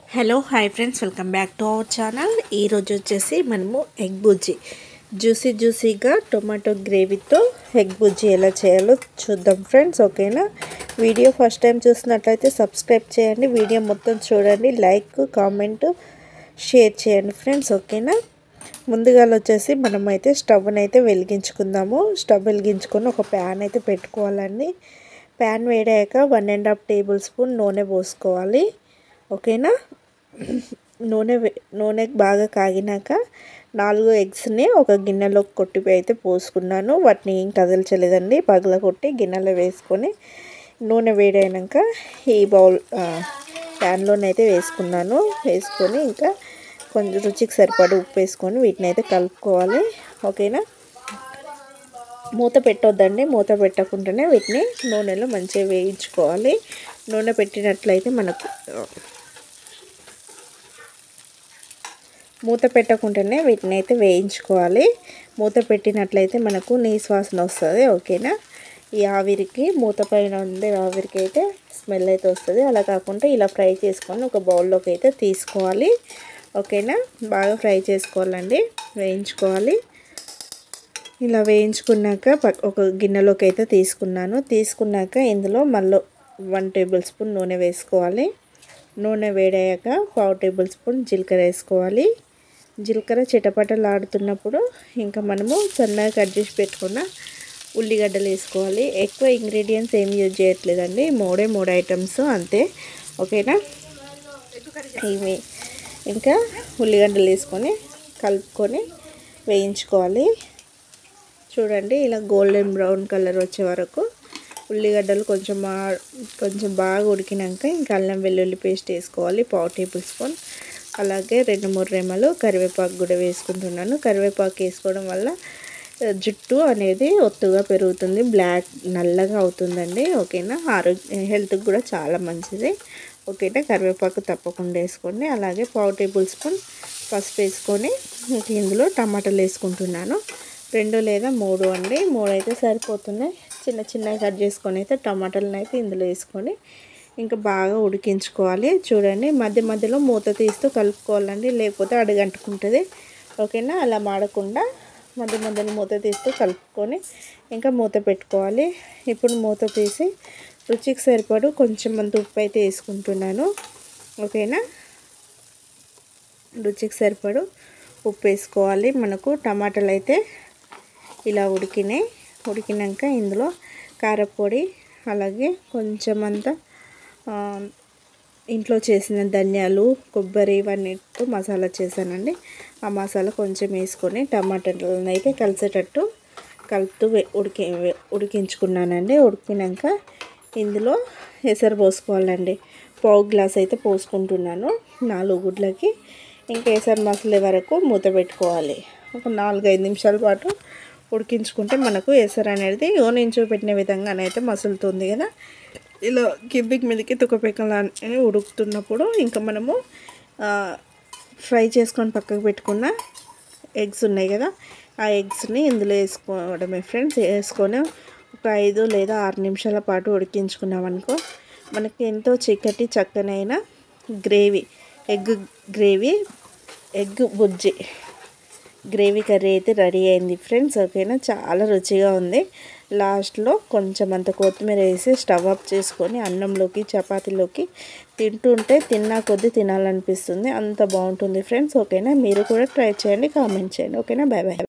hello hi friends welcome back to our channel ఈరోజు వచ్చేసి మనము ఎగ్ బుజ్జి జ్యూసీ జ్యూసీగా టొమాటో గ్రేవీతో ఎగ్ బుజ్జి ఎలా చేయాలో చూద్దాం ఫ్రెండ్స్ ఓకేనా వీడియో ఫస్ట్ టైం చూసినట్లయితే సబ్స్క్రైబ్ చేయండి వీడియో మొత్తం చూడండి లైక్ కామెంట్ షేర్ చేయండి ఫ్రెండ్స్ ఓకేనా ముందుగా వచ్చేసి మనమైతే స్టవ్ని అయితే వెలిగించుకుందాము స్టవ్ వెలిగించుకొని ఒక ప్యాన్ అయితే పెట్టుకోవాలండి ప్యాన్ వేడాక one and half tablespoon నూనె పోసుకోవాలి ఓకేనా నూనె నూనె బాగా కాగినాక నాలుగు ఎగ్స్ని ఒక గిన్నెలో కొట్టి అయితే పోసుకున్నాను వాటిని ఏం కదల్చలేదండి పగల కొట్టి గిన్నెలో వేసుకొని నూనె వేడైనాక ఈ బౌల్ ప్యాన్లోనైతే వేసుకున్నాను వేసుకొని ఇంకా కొంచెం రుచికి సరిపడి ఉప్పు వేసుకొని వీటిని అయితే కలుపుకోవాలి ఓకేనా మూత పెట్టొద్దండి మూత పెట్టకుండానే వీటిని నూనెలో మంచిగా వేయించుకోవాలి నూనె పెట్టినట్లయితే మనకు మూత పెట్టకుండానే వీటిని అయితే వేయించుకోవాలి మూత పెట్టినట్లయితే మనకు నీసు వాసన వస్తుంది ఓకేనా ఈ ఆవిరికి మూత పైన ఉండే ఆవిరికి అయితే స్మెల్ అయితే వస్తుంది అలా కాకుండా ఇలా ఫ్రై చేసుకొని ఒక బౌల్లోకి అయితే తీసుకోవాలి ఓకేనా బాగా ఫ్రై చేసుకోవాలండి వేయించుకోవాలి ఇలా వేయించుకున్నాక ఒక గిన్నెలోకి అయితే తీసుకున్నాను తీసుకున్నాక ఇందులో మళ్ళీ వన్ టేబుల్ స్పూన్ నూనె వేసుకోవాలి నూనె వేడయ్యాక పావు టేబుల్ స్పూన్ జీలకర్ర వేసుకోవాలి జీలకర్ర చిటపటలాడుతున్నప్పుడు ఇంకా మనము సన్నగా కట్ చేసి పెట్టుకున్న ఉల్లిగడ్డలు వేసుకోవాలి ఎక్కువ ఇంగ్రీడియంట్స్ ఏం యూజ్ చేయట్లేదండి మూడే మూడు ఐటమ్స్ అంతే ఓకేనా ఇవి ఇంకా ఉల్లిగడ్డలు వేసుకొని కలుపుకొని వేయించుకోవాలి చూడండి ఇలా గోల్డెన్ బ్రౌన్ కలర్ వచ్చే వరకు ఉల్లిగడ్డలు కొంచెం కొంచెం బాగా ఉడికినాక ఇంకా అల్లం వెల్లుల్లి పేస్ట్ వేసుకోవాలి పావు టేబుల్ స్పూన్ అలాగే రెండు మూడు రెమ్మలు కరివేపాకు కూడా వేసుకుంటున్నాను కరివేపాకు వేసుకోవడం వల్ల జుట్టు అనేది ఒత్తుగా పెరుగుతుంది బ్లాక్ నల్లగా అవుతుందండి ఓకేనా ఆరోగ్య హెల్త్కి కూడా చాలా మంచిది ఓకేనా కరివేపాకు తప్పకుండా వేసుకోండి అలాగే పావు టేబుల్ స్పూన్ పసుపు వేసుకొని ఇందులో టమాటాలు వేసుకుంటున్నాను రెండు లేదా మూడు అండి మూడు అయితే సరిపోతున్నాయి చిన్న చిన్నగా కట్ చేసుకొని అయితే టమాటాలను అయితే ఇందులో వేసుకొని ఇంకా బాగా ఉడికించుకోవాలి చూడండి మధ్య మధ్యలో మూత తీస్తూ కలుపుకోవాలండి లేకపోతే అడుగంటుకుంటుంది ఓకేనా అలా మాడకుండా మధ్య మధ్యలో మూత తీస్తూ కలుపుకొని ఇంకా మూత పెట్టుకోవాలి ఇప్పుడు మూత తీసి రుచికి సరిపడు కొంచెం అంత ఉప్పు అయితే వేసుకుంటున్నాను ఓకేనా రుచికి సరిపడు ఉప్పు వేసుకోవాలి మనకు టమాటాలు అయితే ఇలా ఉడికినాయి ఉడికినాక ఇందులో కారపొడి అలాగే కొంచెం అంత ఇంట్లో చేసిన ధనియాలు కొబ్బరి ఇవన్నీతో మసాలా చేశానండి ఆ మసాలా కొంచెం వేసుకొని టమాటాలను అయితే కలిసేటట్టు కలుపుతూ ఉడికి ఉడికించుకున్నానండి ఉడికినాక ఇందులో ఎసరు పోసుకోవాలండి పావు గ్లాస్ అయితే పోసుకుంటున్నాను నాలుగు గుడ్లకి ఇంకా ఎసరు మసలే వరకు మూత పెట్టుకోవాలి ఒక నాలుగైదు నిమిషాల పాటు ఉడికించుకుంటే మనకు ఎసరు అనేది నేను చూపెట్టిన విధంగానైతే మసులుతుంది కదా ఇలా కిందికి మీదకి తుకపెక్కలా ఉడుకుతున్నప్పుడు ఇంకా మనము ఫ్రై చేసుకొని పక్కకు పెట్టుకున్న ఎగ్స్ ఉన్నాయి కదా ఆ ఎగ్స్ని ఇందులో వేసుకోవడమే ఫ్రెండ్స్ వేసుకొని ఒక ఐదు లేదా ఆరు నిమిషాల పాటు ఉడికించుకున్నామనుకో మనకి ఎంతో చిక్కటి చక్కనైన గ్రేవీ ఎగ్ గ్రేవీ ఎగ్ బుజ్జి గ్రేవీ కర్రీ అయితే రెడీ అయింది ఫ్రెండ్స్ ఓకేనా చాలా రుచిగా ఉంది లాస్ట్లో కొంచెం అంత కొత్తిమీర వేసి స్టవ్ ఆఫ్ చేసుకొని అన్నంలోకి చపాతీలోకి తింటుంటే తిన్నా కొద్దీ తినాలనిపిస్తుంది అంత బాగుంటుంది ఫ్రెండ్స్ ఓకేనా మీరు కూడా ట్రై చేయండి కామెంట్ చేయండి ఓకేనా బాయ్ బాయ్